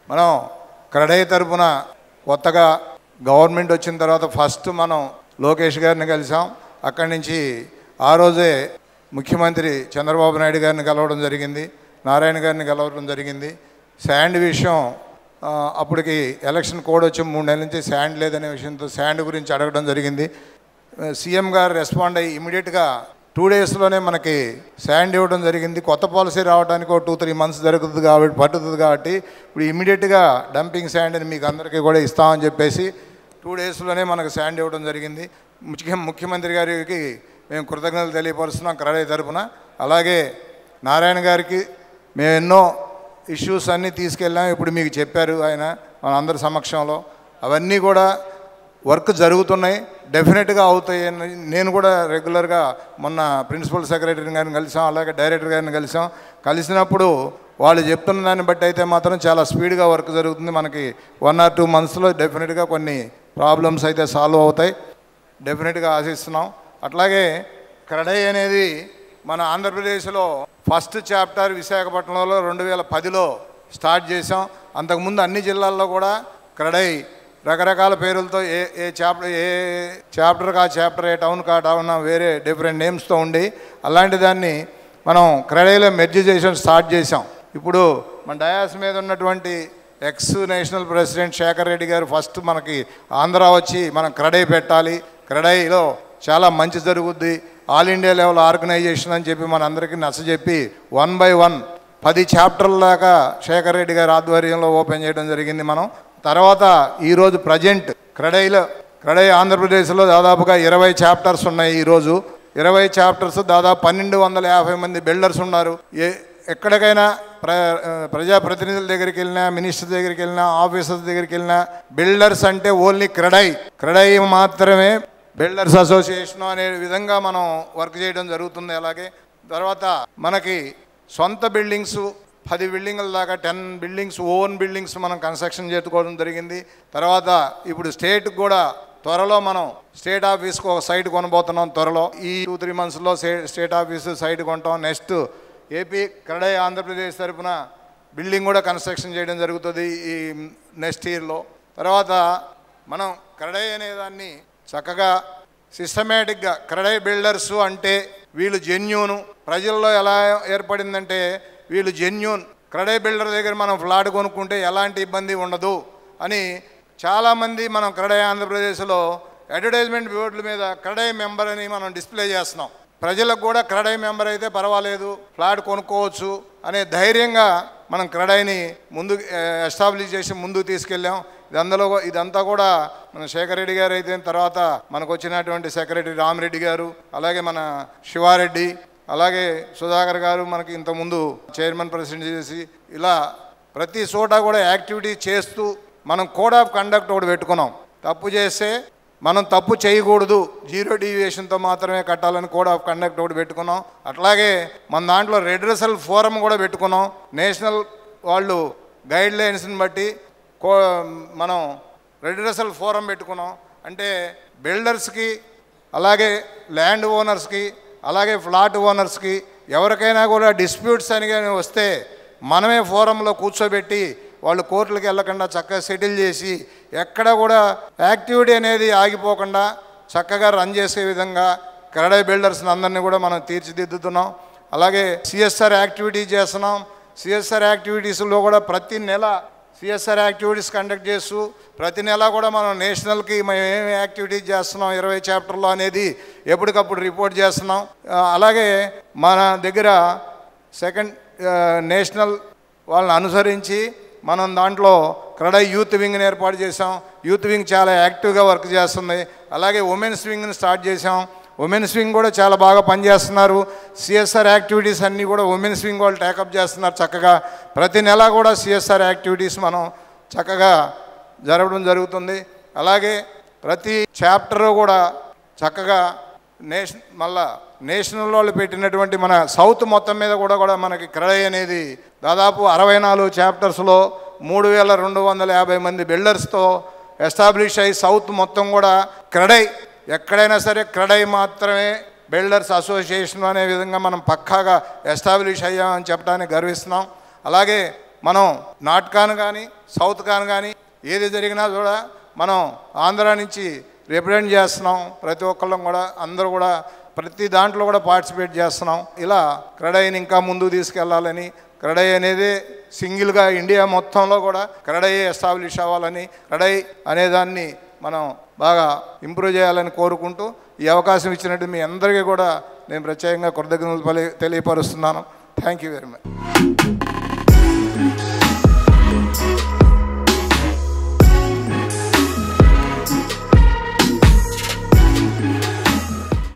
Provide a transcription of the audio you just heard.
మనం క్రెడై తరపున కొత్తగా గవర్నమెంట్ వచ్చిన తర్వాత ఫస్ట్ మనం లోకేష్ గారిని కలిసాం అక్కడి నుంచి ఆ రోజే ముఖ్యమంత్రి చంద్రబాబు నాయుడు గారిని కలవడం జరిగింది నారాయణ గారిని కలవడం జరిగింది శాండ్ విషయం ఆ, అప్పటికి ఎలక్షన్ కోడ్ వచ్చి మూడు నెలల నుంచి శాండ్ లేదనే విషయంతో శాండ్ గురించి అడగడం జరిగింది సీఎం గారు రెస్పాండ్ అయ్యి ఇమీడియట్గా టూ డేస్లోనే మనకి శాండ్ ఇవ్వడం జరిగింది కొత్త పాలసీ రావడానికి ఒక టూ త్రీ మంత్స్ జరుగుతుంది కాబట్టి పట్టుతుంది కాబట్టి ఇప్పుడు ఇమీడియట్గా డంపింగ్ శాండ్ని మీకు అందరికీ కూడా ఇస్తామని చెప్పేసి టూ డేస్లోనే మనకు శాండ్ ఇవ్వడం జరిగింది ముఖ్య ముఖ్యమంత్రి గారికి మేము కృతజ్ఞతలు తెలియపరుస్తున్నాం క్రడై తరపున అలాగే నారాయణ గారికి మేము ఎన్నో ఇష్యూస్ అన్నీ తీసుకెళ్ళాం ఇప్పుడు మీకు చెప్పారు ఆయన మన అందరి సమక్షంలో అవన్నీ కూడా వర్క్ జరుగుతున్నాయి డెఫినెట్గా అవుతాయి అని నేను కూడా రెగ్యులర్గా మొన్న ప్రిన్సిపల్ సెక్రటరీ గారిని కలిసాం అలాగే డైరెక్టర్ గారిని కలిసాం కలిసినప్పుడు వాళ్ళు చెప్తున్న దాన్ని బట్టి అయితే మాత్రం చాలా స్పీడ్గా వర్క్ జరుగుతుంది మనకి వన్ ఆర్ టూ మంత్స్లో డెఫినెట్గా కొన్ని ప్రాబ్లమ్స్ అయితే సాల్వ్ అవుతాయి డెఫినెట్గా ఆశిస్తున్నాం అట్లాగే క్రడై అనేది మన ఆంధ్రప్రదేశ్లో ఫస్ట్ చాప్టర్ విశాఖపట్నంలో రెండు వేల పదిలో స్టార్ట్ చేసాం అంతకుముందు అన్ని జిల్లాల్లో కూడా క్రడై రకరకాల పేర్లతో ఏ ఏ చాప్టర్ ఏ చాప్టర్కి ఆ చాప్టర్ ఏ టౌన్కి ఆ టౌన్ వేరే డిఫరెంట్ నేమ్స్తో ఉండి అలాంటి దాన్ని మనం క్రడైలో మెర్జిజేషన్ స్టార్ట్ చేసాం ఇప్పుడు మన డయాస్ మీద ఉన్నటువంటి ex national president Shekhar Reddy garu first మనకి ఆంధ్ర వచ్చి మనం క్రడై పెట్టాలి క్రడైలో చాలా మంచి జరుగుద్ది ఆల్ ఇండియా లెవెల్ ఆర్గనైజేషన్ అని చెప్పి మన అందరికీ నచ్చజెప్పి వన్ బై వన్ పది చాప్టర్ల దాకా శేఖర్ రెడ్డి గారి ఆధ్వర్యంలో ఓపెన్ చేయడం జరిగింది మనం తర్వాత ఈరోజు ప్రజెంట్ క్రడైలో క్రడై ఆంధ్రప్రదేశ్లో దాదాపుగా ఇరవై చాప్టర్స్ ఉన్నాయి ఈరోజు ఇరవై చాప్టర్స్ దాదాపు పన్నెండు వందల యాభై మంది బిల్డర్స్ ఉన్నారు ఏ ఎక్కడికైనా ప్ర ప్రజాప్రతినిధుల దగ్గరికి వెళ్ళినా మినిస్టర్ దగ్గరికి వెళ్ళినా ఆఫీసర్స్ దగ్గరికి వెళ్ళినా బిల్డర్స్ అంటే ఓన్లీ క్రడై క్రడై మాత్రమే బిల్డర్స్ అసోసియేషన్ అనే విధంగా మనం వర్క్ చేయడం జరుగుతుంది అలాగే తర్వాత మనకి సొంత బిల్డింగ్స్ పది బిల్డింగ్ల దాకా టెన్ బిల్డింగ్స్ ఓన్ బిల్డింగ్స్ మనం కన్స్ట్రక్షన్ చేసుకోవడం జరిగింది తర్వాత ఇప్పుడు స్టేట్కి కూడా త్వరలో మనం స్టేట్ ఆఫీస్కి ఒక సైట్ కొనబోతున్నాం త్వరలో ఈ టూ త్రీ మంత్స్లో స్టేట్ ఆఫీస్ సైట్ కొంటాం నెక్స్ట్ ఏపీ క్రడై ఆంధ్రప్రదేశ్ తరపున బిల్డింగ్ కూడా కన్స్ట్రక్షన్ చేయడం జరుగుతుంది ఈ నెక్స్ట్ ఇయర్లో తర్వాత మనం క్రడై అనే దాన్ని చక్కగా సిస్టమేటిక్గా క్రడై బిల్డర్స్ అంటే వీళ్ళు జెన్యూను ప్రజల్లో ఎలా ఏర్పడిందంటే వీళ్ళు జెన్యూన్ క్రడై బిల్డర్ దగ్గర మనం ఫ్లాట్ కొనుక్కుంటే ఎలాంటి ఇబ్బంది ఉండదు అని చాలామంది మనం క్రడై ఆంధ్రప్రదేశ్లో అడ్వర్టైజ్మెంట్ బోర్డుల మీద క్రడై మెంబర్ అని మనం డిస్ప్లే చేస్తున్నాం ప్రజలకు కూడా క్రడై మెంబర్ అయితే పర్వాలేదు ఫ్లాట్ కొనుక్కోవచ్చు అనే ధైర్యంగా మనం క్రడైని ముందు ఎస్టాబ్లిష్ చేసి ముందుకు తీసుకెళ్ళాం ఇదందరూ ఇదంతా కూడా మన శేఖర్ రెడ్డి గారు అయితే తర్వాత మనకు వచ్చినటువంటి సెక్రటరీ రామిరెడ్డి గారు అలాగే మన శివారెడ్డి అలాగే సుధాకర్ గారు మనకి ఇంతకుముందు చైర్మన్ ప్రెసిడెంట్ చేసి ఇలా ప్రతి చోట కూడా యాక్టివిటీ చేస్తూ మనం కోడ్ ఆఫ్ కండక్ట్ ఒకటి పెట్టుకున్నాం తప్పు చేస్తే మనం తప్పు చేయకూడదు జీరో డీవియేషన్తో మాత్రమే కట్టాలని కోడ్ ఆఫ్ కండక్ట్ ఒకటి పెట్టుకున్నాం అట్లాగే మన దాంట్లో రెడ్రెసల్ ఫోరం కూడా పెట్టుకున్నాం నేషనల్ వాళ్ళు గైడ్ లైన్స్ని బట్టి కో మనం రెడ్రెసల్ ఫోరం పెట్టుకున్నాం అంటే బిల్డర్స్కి అలాగే ల్యాండ్ ఓనర్స్కి అలాగే ఫ్లాట్ ఓనర్స్కి ఎవరికైనా కూడా డిస్ప్యూట్స్ అని కానీ వస్తే మనమే ఫోరంలో కూర్చోబెట్టి వాళ్ళు కోర్టులకు వెళ్ళకుండా చక్కగా సెటిల్ చేసి ఎక్కడ కూడా యాక్టివిటీ అనేది ఆగిపోకుండా చక్కగా రన్ చేసే విధంగా కరడై బిల్డర్స్ని అందరినీ కూడా మనం తీర్చిదిద్దుతున్నాం అలాగే సిఎస్ఆర్ యాక్టివిటీ చేస్తున్నాం సిఎస్ఆర్ యాక్టివిటీస్లో కూడా ప్రతి నెల సిఎస్ఆర్ యాక్టివిటీస్ కండక్ట్ చేస్తూ ప్రతి నెల కూడా మనం నేషనల్కి మేము ఏమి యాక్టివిటీస్ చేస్తున్నాం ఇరవై చాప్టర్లో అనేది ఎప్పటికప్పుడు రిపోర్ట్ చేస్తున్నాం ఆ, అలాగే మన దగ్గర సెకండ్ ఆ, నేషనల్ వాళ్ళని అనుసరించి మనం దాంట్లో క్రడై యూత్ వింగ్ని ఏర్పాటు చేసాం యూత్ వింగ్ చాలా యాక్టివ్గా వర్క్ చేస్తుంది అలాగే ఉమెన్స్ వింగ్ని స్టార్ట్ చేసాం ఉమెన్స్ వింగ్ కూడా చాలా బాగా పనిచేస్తున్నారు సిఎస్ఆర్ యాక్టివిటీస్ అన్నీ కూడా ఉమెన్స్ వింగ్ వాళ్ళు టేకప్ చేస్తున్నారు చక్కగా ప్రతి నెల కూడా సిఎస్ఆర్ యాక్టివిటీస్ మనం చక్కగా జరగడం జరుగుతుంది అలాగే ప్రతి చాప్టర్ కూడా చక్కగా నేషన్ మళ్ళా నేషనల్ వాళ్ళు పెట్టినటువంటి మన సౌత్ మొత్తం మీద కూడా కూడా మనకి క్రడై అనేది దాదాపు అరవై నాలుగు చాప్టర్స్లో మూడు వేల రెండు వందల యాభై మంది బిల్డర్స్తో ఎస్టాబ్లిష్ అయ్యి సౌత్ మొత్తం కూడా క్రడై ఎక్కడైనా సరే క్రడై మాత్రమే బిల్డర్స్ అసోసియేషన్ అనే విధంగా మనం పక్కాగా ఎస్టాబ్లిష్ అయ్యామని చెప్పడానికి గర్విస్తున్నాం అలాగే మనం నాటకాను కానీ సౌత్ కాన్ కానీ ఏది జరిగినా కూడా మనం ఆంధ్ర నుంచి రిప్రజెంట్ చేస్తున్నాం ప్రతి ఒక్కళ్ళం కూడా అందరూ కూడా ప్రతి దాంట్లో కూడా పార్టిసిపేట్ చేస్తున్నాం ఇలా క్రెడైని ఇంకా ముందుకు తీసుకెళ్లాలని క్రెడై అనేది సింగిల్గా ఇండియా మొత్తంలో కూడా క్రెడై ఎస్టాబ్లిష్ అవ్వాలని క్రెడై అనేదాన్ని మనం బాగా ఇంప్రూవ్ చేయాలని కోరుకుంటూ ఈ అవకాశం ఇచ్చినట్టు మీ అందరికీ కూడా నేను ప్రత్యేకంగా కృతజ్ఞతలు పలి- తెలియపరుస్తున్నాను థ్యాంక్ యూ వెరీ మచ్